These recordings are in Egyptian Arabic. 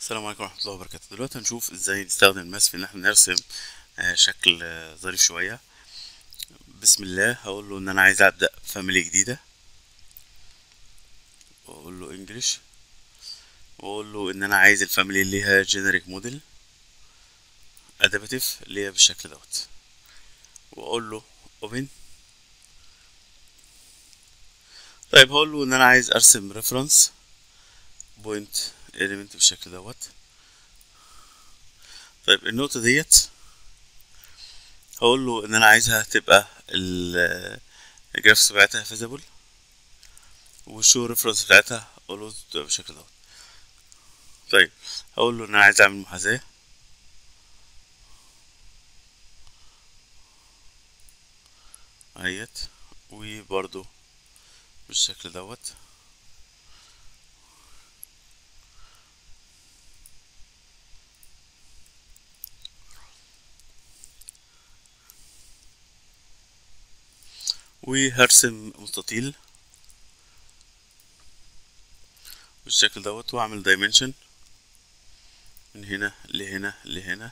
السلام عليكم ورحمة الله وبركاته دلوقتي هنشوف ازاي نستخدم الماس في ان احنا نرسم آه، شكل آه، ظريف شوية بسم الله هقول له ان انا عايز ابدأ فاميلي جديدة واقول له انجلش واقول له ان انا عايز الفاميلي اللي ليها جينيريك موديل ادابتيف اللي هي بالشكل دوت واقول له اوبن طيب هقول له ان انا عايز ارسم ريفرنس بوينت element بالشكل دوت طيب النقطة ديت هقول له ان انا عايزها تبقى ال- الجرافيكس بتاعتها فيزابل والشو ريفرنس بتاعتها اقول له تبقى بالشكل دوت طيب هقول له ان انا عايز اعمل محاذاة اهيت وبرضو بالشكل دوت وهرسم مستطيل بالشكل دوت واعمل دايمنشن من هنا لهنا لهنا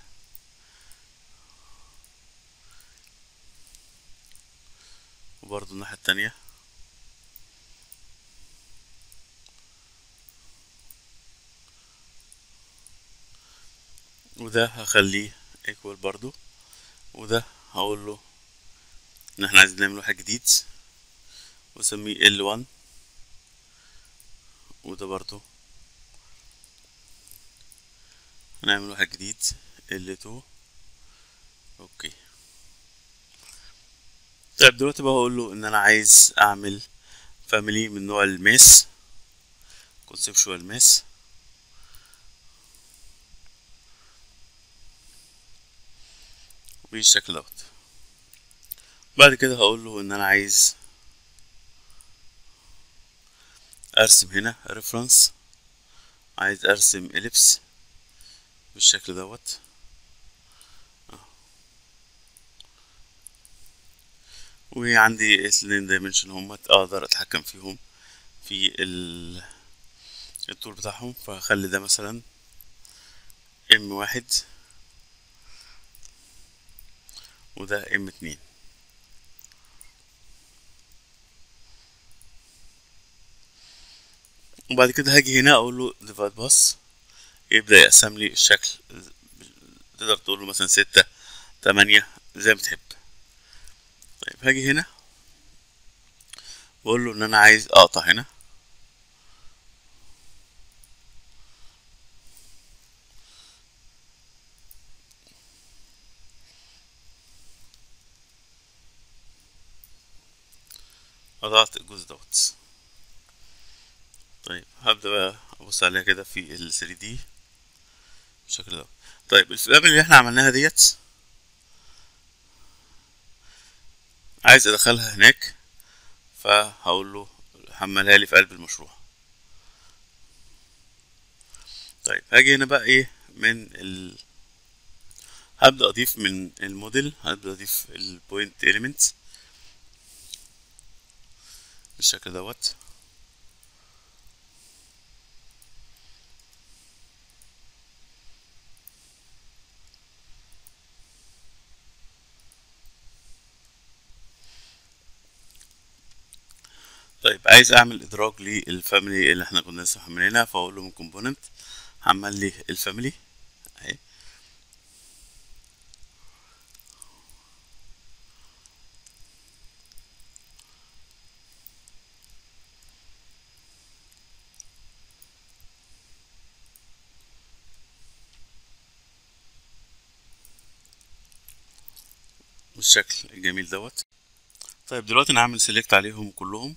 وبرضه الناحية التانية وده هخليه ايكوال برضو وده هقول له ان احنا عايزين نعمل واحد جديد واسميه L1 وده برضو هنعمل واحد جديد L2 اوكي طيب دلوقتي بقى هقول له ان انا عايز اعمل فاميلي من نوع الماس conceptual ماس بالشكل دوت بعد كده هقول له ان انا عايز ارسم هنا ريفرنس عايز ارسم اليبس بالشكل دوت وعندي اتنين دايمنشن همت اقدر اتحكم فيهم في ال الطول بتاعهم فهخلي ده مثلا ام واحد وده ام اتنين وبعد كده هاجي هنا اقول له ديفايد باس يبدأ يقسم لي الشكل تقدر تقول له مثلا ستة تمانية زي ما تحب طيب هاجي هنا واقول له ان انا عايز اقطع هنا قطعت الجزء دوت طيب هبدأ بقى أبص عليها كده في ال 3D بالشكل ده طيب الفئات اللي احنا عملناها ديت عايز أدخلها هناك فهقول له حملها لي في قلب المشروع طيب هاجي هنا بقى ايه من ال هبدأ أضيف من الموديل هبدأ أضيف البوينت إيليمنتس بالشكل دوت طيب عايز اعمل ادراج للفاميلي اللي احنا كنا لسه محملينها فاقول له من كومبوننت حمل لي الفاميلي اهي بالشكل الجميل دوت طيب دلوقتي انا هعمل سيلكت عليهم كلهم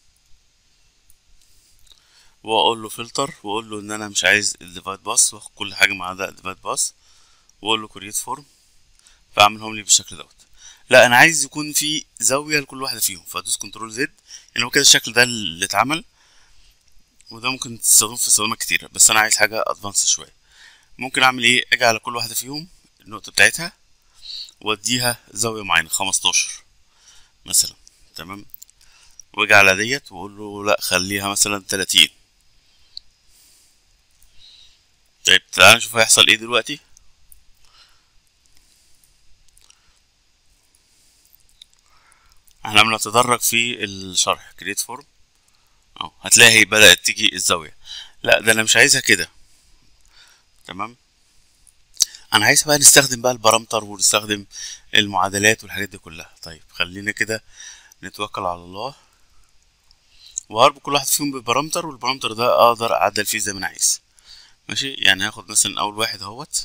واقول له فلتر واقول له ان انا مش عايز الديفايد باس واخد كل حاجه ما عدا الديفايد باس واقول له كريت فورم فاعملهم لي بالشكل دوت لا انا عايز يكون في زاويه لكل واحده فيهم فادوس كنترول زد يعني هو كده الشكل ده اللي اتعمل وده ممكن تستخدمه في استخدامات كتيره بس انا عايز حاجه ادفانس شويه ممكن اعمل ايه اجي على كل واحده فيهم النقطه بتاعتها واديها زاويه معينه 15 مثلا تمام واجي على ديت واقول له لا خليها مثلا 30 طيب تعالى نشوف هيحصل ايه دلوقتي احنا بنتدرج في الشرح كريت فورم اهو هتلاقي هي بدأت تيجي الزاوية لا ده انا مش عايزها كده تمام انا عايز بقى نستخدم بقى البارامتر ونستخدم المعادلات والحاجات دي كلها طيب خلينا كده نتوكل على الله وهربط كل واحد فيهم ببارامتر والبارامتر ده اقدر اعدل فيه زي ما انا عايز ماشي يعني هاخد مثلا اول واحد اهوت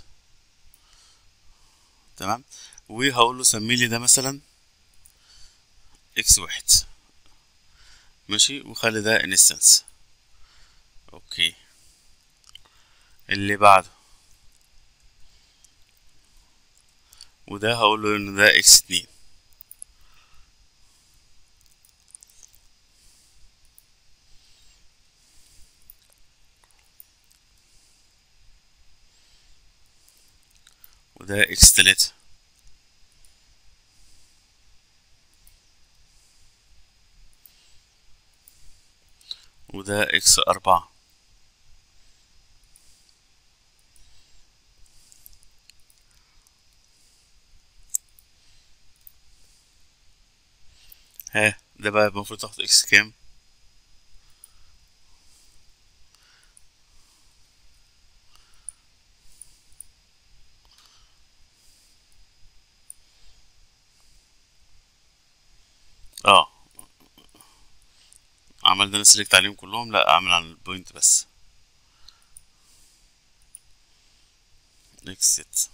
تمام وهقول له سمي لي ده مثلا اكس واحد ماشي وخلي ده انستنس اوكي اللي بعده وده هقول له ان ده اكس اتنين وده اكس تلاتة وده اكس أربعة ها ده بقى المفروض تاخد اكس كام اه عملنا سيلكت عليهم كلهم لا اعمل على البوينت بس اكسيت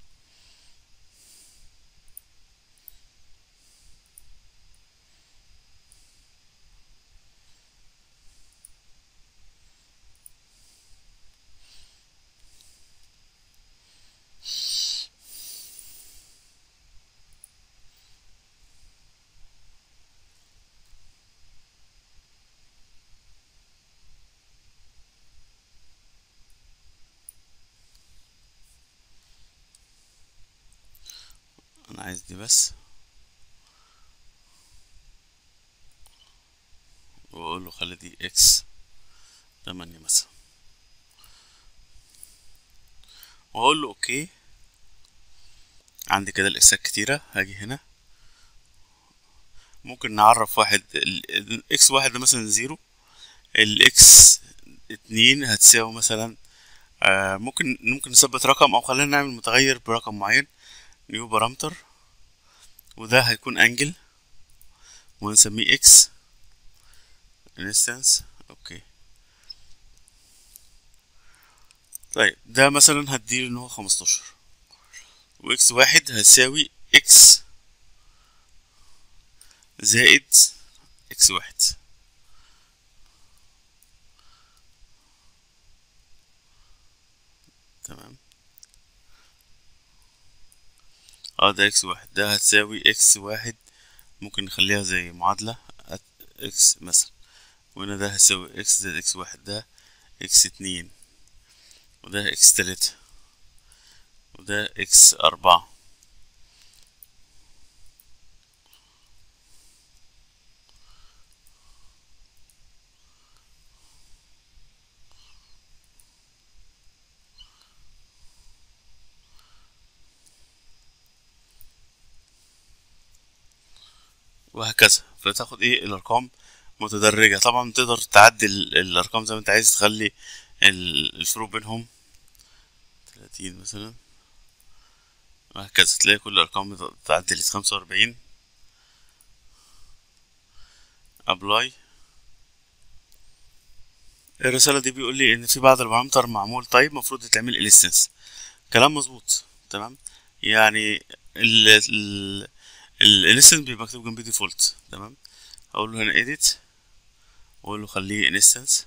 انا عايز دي بس واقول له خلي دي اكس تمانية مثلا واقول له اوكي عندي كده الاكسات كتيرة هاجي هنا ممكن نعرف واحد الاكس واحد ده مثلا زيرو الاكس اتنين هتساوي مثلا آه ممكن ممكن نثبت رقم او خلينا نعمل متغير برقم معين نيو بارامتر وده هيكون انجل ونسميه اكس انستنس اوكي طيب ده مثلا هديله ان هو خمستاشر واكس واحد هتساوي اكس زائد اكس واحد تمام اه ده اكس واحد ده هتساوي اكس واحد ممكن نخليها زي معادلة اكس مثلا وهنا ده هيساوي اكس زائد اكس واحد ده اكس اتنين وده اكس تلاتة وده اكس اربعة وهكذا فتاخد ايه الارقام متدرجة طبعا تقدر تعدل الارقام زي ما انت عايز تخلي الفروق بينهم تلاتين مثلا وهكذا تلاقي كل الارقام اتعدلت خمسة واربعين ابلاي الرسالة دي بيقول لي ان في بعض البارامتر معمول طيب مفروض يتعمل اليستنس كلام مظبوط تمام يعني ال ال الانستنس بيبقى مكتوب جنبيه ديفولت تمام اقول له هنا edit واقول له خليه انستنس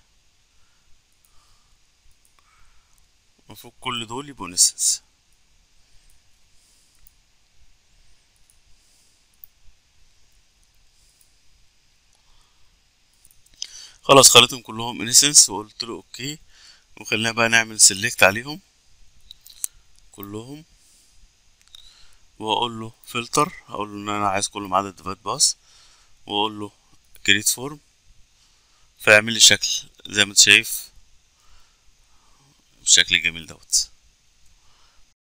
المفروض كل دول يبقوا انستنس خلاص خليتهم كلهم انستنس وقلت له اوكي وخلينا بقى نعمل سيلكت عليهم كلهم واقول له فلتر اقول له ان انا عايز كله ما عدا الديفايد باس واقول له كريت فورم فيعمل لي شكل زي ما انت شايف بالشكل الجميل دوت